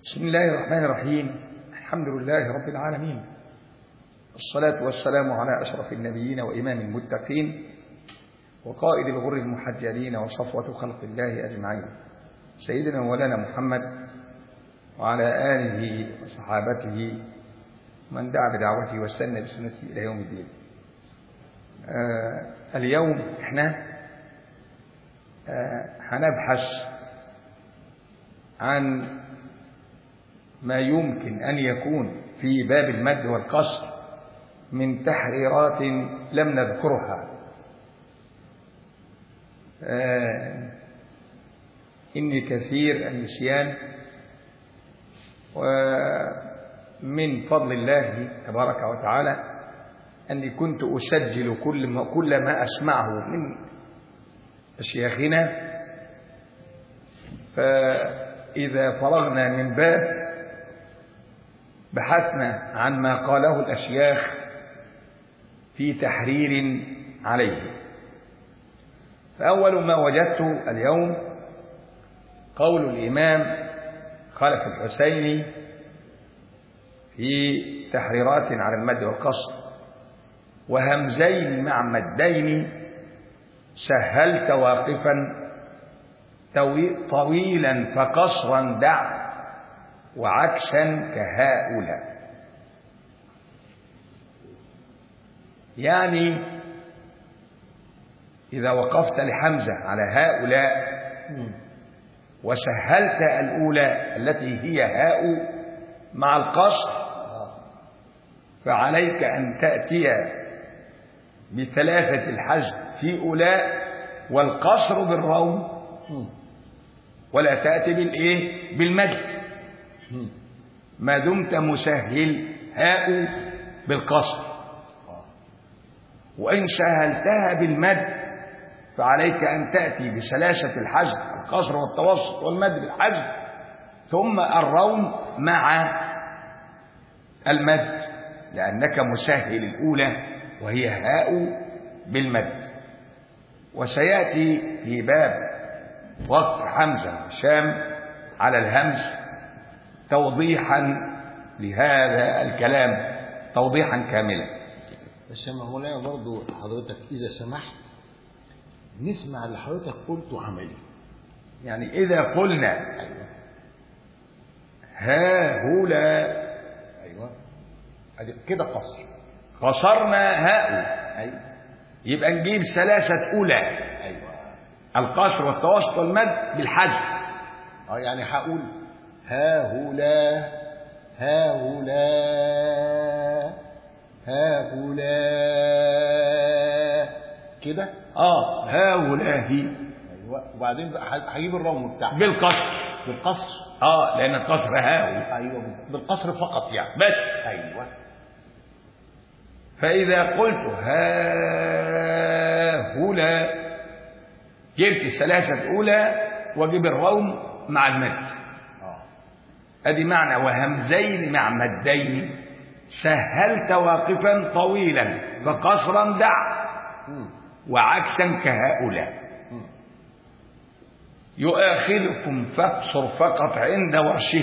بسم الله الرحمن الرحيم الحمد لله رب العالمين الصلاة والسلام على أشرف النبيين وإمام المتقين وقائد الغر المحجلين وصفوة خلق الله أجمعين سيدنا مولانا محمد وعلى آله وصحابته من دعا بدعوته واستنى بسنته إلى يوم الدين آه اليوم احنا آه هنبحث عن ما يمكن أن يكون في باب المد والقصر من تحريرات لم نذكرها آه إني كثير النسيان ومن فضل الله تبارك وتعالى أني كنت أسجل كل ما, كل ما أسمعه من أشياخنا فإذا فرغنا من باب بحثنا عن ما قاله الأشياخ في تحرير عليه فأول ما وجدت اليوم قول الإمام خلف الحسيني في تحريرات على المد والقصر وهمزين مع مدين سهلت واقفا طويلا فقصرا دع وعكسا كهؤلاء يعني إذا وقفت لحمزة على هؤلاء وسهلت الأولى التي هي هاء مع القصر فعليك أن تأتي بثلاثة الحزم في أولاء والقصر بالروم ولا تأتي بالإيه بالمد ما دمت مسهل هاء بالقصر وإن سهلتها بالمد فعليك أن تأتي بسلاسة الحزم القصر والتوسط والمد بالحزم ثم الروم مع المد لأنك مسهل الأولى وهي هاء بالمد وسيأتي في باب وقف حمزة الشام على الهمز توضيحا لهذا الكلام توضيحا كاملا بس يا مولانا برضه حضرتك إذا سمحت نسمع اللي حضرتك قلته عملي يعني إذا قلنا أيوه ها هولا أيوه أدي كده قصر قصرنا هاء أيوه يبقى نجيب ثلاثة أولى أيوه القصر والتوسط والمد بالحذف اه يعني هقول ها هولا ها هولا ها هولا كده اه هؤلاء ايوه وبعدين بقى ه- هجيب الروم بتاعها بالقصر بالقصر اه لأن القصر هاء ايوه بالظبط. بالقصر فقط يعني بس ايوه فإذا قلت ها هنا جبت الثلاثة الأولى وجيب الروم مع المد اه أدي معنى وهمزين مع مدين سهلت واقفا طويلا فقصرا دع مم. وعكسا كهؤلاء مم. يؤاخذكم فاقصر فقط عند ورشه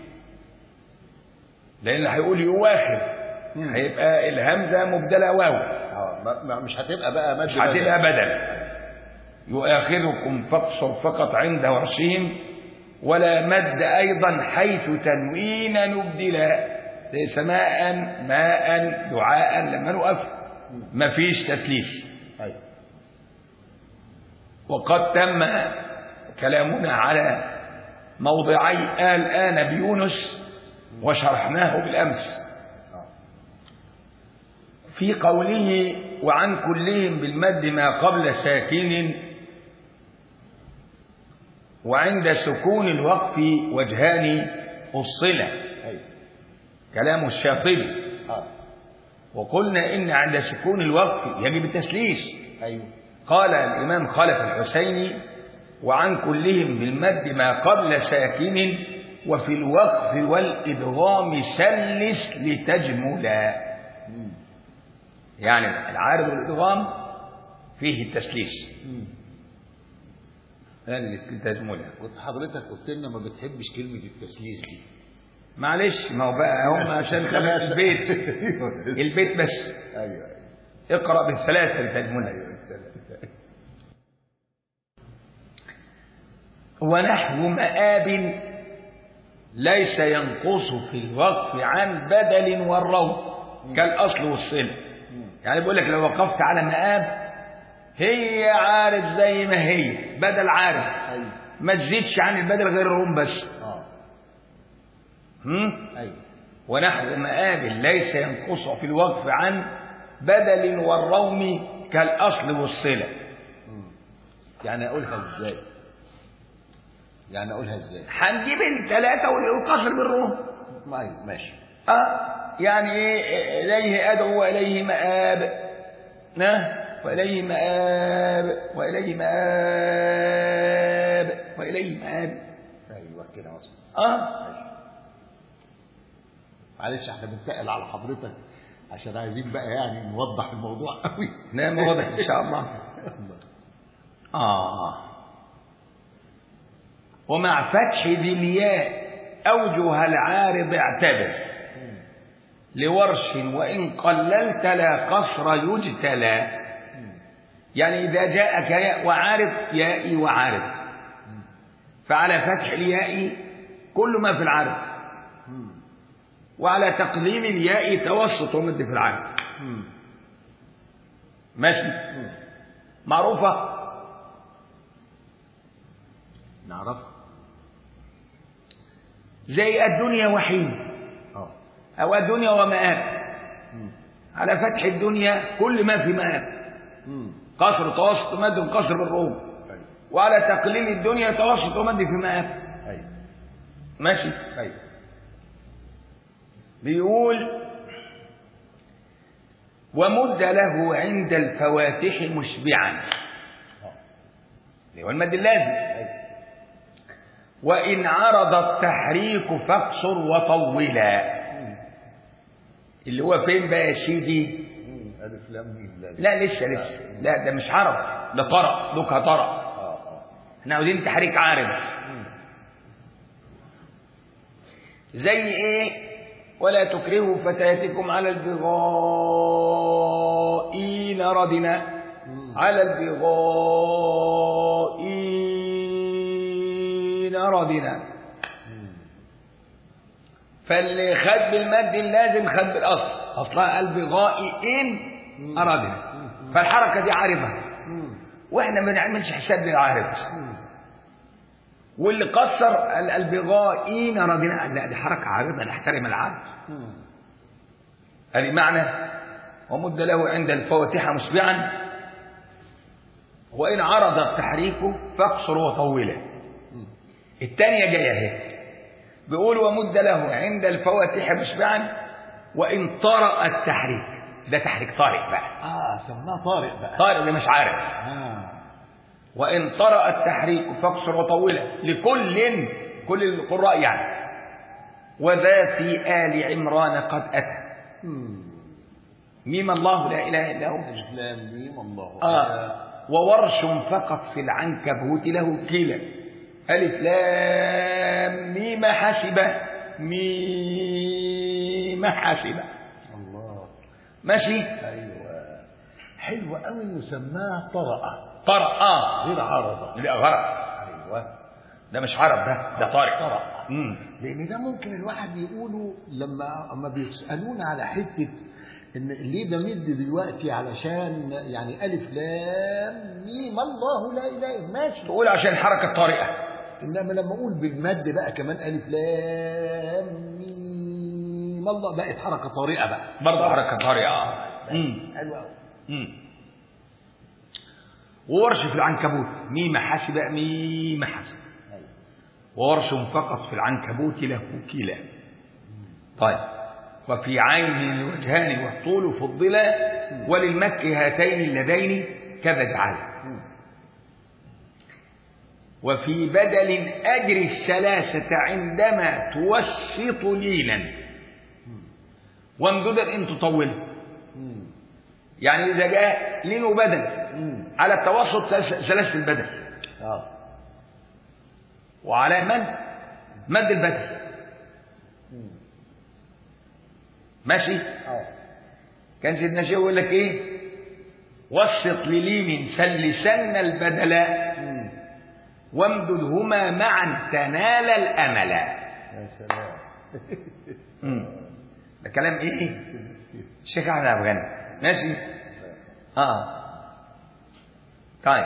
لأن هيقول يؤاخذ مم. هيبقى الهمزة مبدلة واو اه ما- ما- مش هتبقى بقى مد مش هتبقى بدل يؤاخذكم فاقصر فقط عند ورشهم ولا مد أيضا حيث تنوين نبدلا زي سماء ماء دعاء لما نقف مفيش تسليس ايوه وقد تم كلامنا على موضعي آل آن بيونس وشرحناه بالأمس اه في قوله وعن كلهم بالمد ما قبل ساكن وعند سكون الوقف وجهان الصلة ايوه كلام الشاطبي اه وقلنا إن عند سكون الوقف يجب التسليس ايوه قال الإمام خلف الحسيني وعن كلهم بالمد ما قبل ساكن وفي الوقف والإدغام سلس لتجملا مم. يعني العارض والإدغام فيه التسليس مم. سلس لتجملا كنت حضرتك قلت لنا ما بتحبش كلمة التسليس دي معلش ما هو بقى هم عشان خلوا البيت البيت بس ايوه ايوه اقرأ بالسلاسل تجملها ايوه الثلاثة. ونحو مآب ليس ينقص في الوقف عن بدل والروم كالأصل والصلة يعني بيقول لك لو وقفت على مآب هي عارف زي ما هي بدل عارف ايوه ما تزيدش عن البدل غير الروم بس اه هم؟ ايوه ونحو مآب ليس ينقص في الوقف عن بدل والروم كالأصل والصلة يعني اقولها ازاي يعني اقولها ازاي هنجيب الثلاثة والقصر بالروم ما- أيوة، ماشي آه يعني إيه إليه أدعو وإليه مآب نه وإليه مآب وإليه مآب وإليه مآب ايوه كده مظبوط آه ماشي معلش احنا بنتقل على حضرتك عشان عايزين بقى يعني نوضح الموضوع قوي نعم واضح إن شاء الله آه ومع فتح ذي الياء أوجه العارض اعتبر لورش وإن قللت لا قصر يجتلى يعني إذا جاءك ياء وعارض يائي وعارض فعلى فتح الياء كل ما في العارض وعلى تقليل الياء توسط ومد في العارض ماشي معروفة نعرف زي الدنيا وحين اه أو الدنيا ومآب على فتح الدنيا كل ما في مآب امم قصر توسط مد قصر بالروم ايوه وعلى تقليل الدنيا توسط ومد في مآب ايوه ماشي ايوه بيقول ومد له عند الفواتح مشبعا اللي هو المد اللازم ايوه وإن عرض التحريك فاقصر وطولا اللي هو فين بقى يا سيدي مم. الف لام ميم لازم لا لسه لسه لا ده مش عرض ده طرق دوكها طرق اه اه احنا عاوزين تحريك عارض زي ايه ولا تكرهوا فتياتكم على البغاء إن ردنا على البغاء إن ردنا فاللي خد بالمد اللازم خد بالاصل اصلها البغاء ان اردنا فالحركه دي عارضه واحنا ما بنعملش حساب للعارض واللي قصر ال- البغائين ردنا لا دي حركه عارضه نحترم العارض هذه معنى ومد له عند الفواتحه مسبعا وان عرض التحريك فاقصر وطوله الثانيه جايه اهي بيقول ومد له عند الفواتح مسبعا وان طرأ التحريك ده تحريك طارئ بقى اه سماه طارق بقى طارئ ده مش عارف اه وإن طرأ التحريك فاقصر وطوله لكل كل القراء يعني وذا في آل عمران قد أتى ميم الله لا إله إلا هو الف لام ميم الله آه وورش فقط في العنكبوت له كلا ألف لام ميم حسب ميم حسب الله ماشي ايوه حلو قوي يسماه طرأ طرأ آه غير عرضة لا غرق ايوه ده مش عرب ده ده طارق طرأ مم. لان ده ممكن الواحد يقوله لما اما بيسالونا على حته ان ليه بمد دلوقتي علشان يعني الف لام ميم الله لا اله الا ماشي تقول عشان حركة طارئة انما لما اقول بالمد بقى كمان الف لام ميم الله بقت حركه طارئه بقى برضه حركة طارئة مم. حلو قوي مم. وورش في العنكبوت ميم حسب ميم حسب وورش فقط في العنكبوت له كلا طيب وفي عين الوجهان والطول فضلا وللمك هاتين اللذين كذا جعل وفي بدل أجر الثلاثة عندما توسط ليلا وامددا إن تطول يعني إذا جاء لين وبدل على التوسط ثلاثة البدل اه وعلى مد مد البدل ماشي اه كان سيدنا شيخ يقول لك ايه وسط للين سلسن البدلاء مم. وامددهما معا تنال الامل يا سلام ده كلام ايه الشيخ احمد ابو غني ماشي اه طيب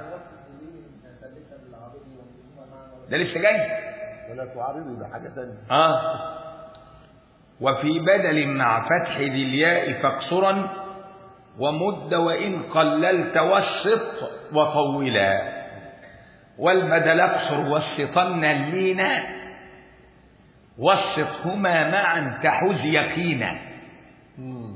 ده لسه جاي ولا تعارضوا ده حاجه ثانيه اه وفي بدل مع فتح ذي الياء فاقصرا ومد وإن قللت وسط وطولا والبدل اقصر وسطن اللينا وسطهما معا تحز يقينا مم.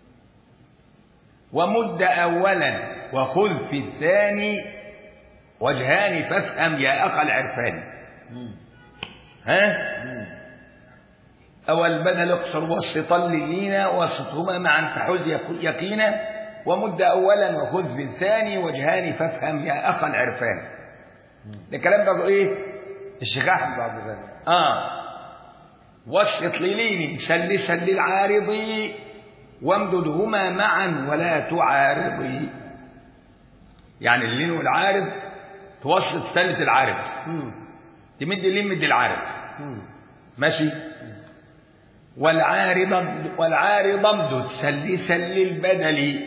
ومد أولا وخذ في الثاني وجهان فافهم يا أخ العرفان مم. ها مم. أو البدل اقصر وسطا للينا وسطهما معا فحز يق- يقينا ومد أولا وخذ بالثاني وجهان فافهم يا أخ العرفان ده كلام بقى إيه الشيخ أحمد بعد ذلك آه وسط للين سلسا للعارض وامددهما معا ولا تعارضي يعني اللين والعارض توسط سلة العارض مم. تمد اللين مد العارض مم. ماشي والعارض والعارض امدد سلسا للبدل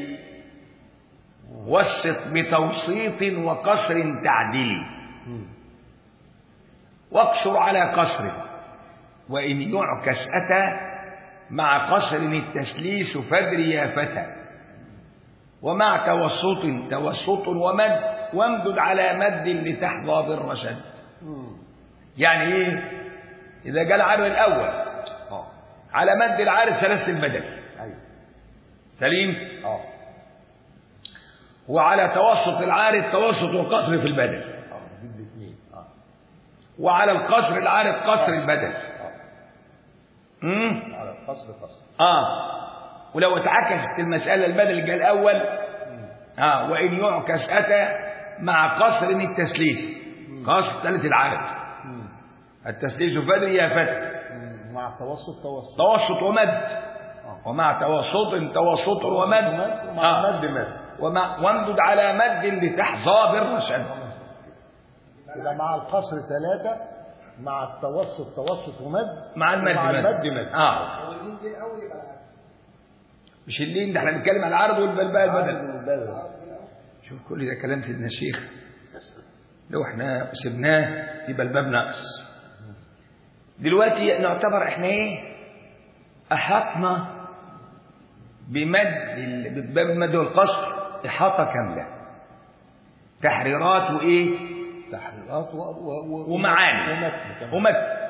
وسط بتوسيط وقصر تعديلي مم. واقصر على قصر وإن يعكس أتى مع قصر التسليس فدري يا فتى ومع توسط توسط ومد وامدد على مد لتحظى بالرشد مم. يعني ايه اذا جاء العارض الاول اه على مد العارض ثلاث البدل ايوه سليم اه وعلى توسط العارض توسط وقصر في البدل اه جيب الاثنين اه وعلى القصر العارض قصر البدل اه امم على القصر قصر اه ولو اتعكست المسألة البدل جاء الأول اه وإن يعكس أتى مع قصر التسليس قصر ثالث العارض مم. التسليس فدري يا فتى مم. مع التوسط توسط توسط ومد ومع توسط توسط ومد مع آه. مد مد ومع وامدد على مد لتحظى بالرشد يبقى مع القصر ثلاثة مع التوسط توسط ومد مع المد مع مد. المد مد اه مش اللين ده احنا بنتكلم على العرض والبلباء البدل البدل شوف كل ده كلام سيدنا الشيخ لو احنا سبناه يبقى الباب ناقص دلوقتي نعتبر احنا ايه احطنا بمد ال- باب المد والقصر احاطه كامله تحريرات وايه تحريرات و... و... و... ومعاني ومتن كمان. ومد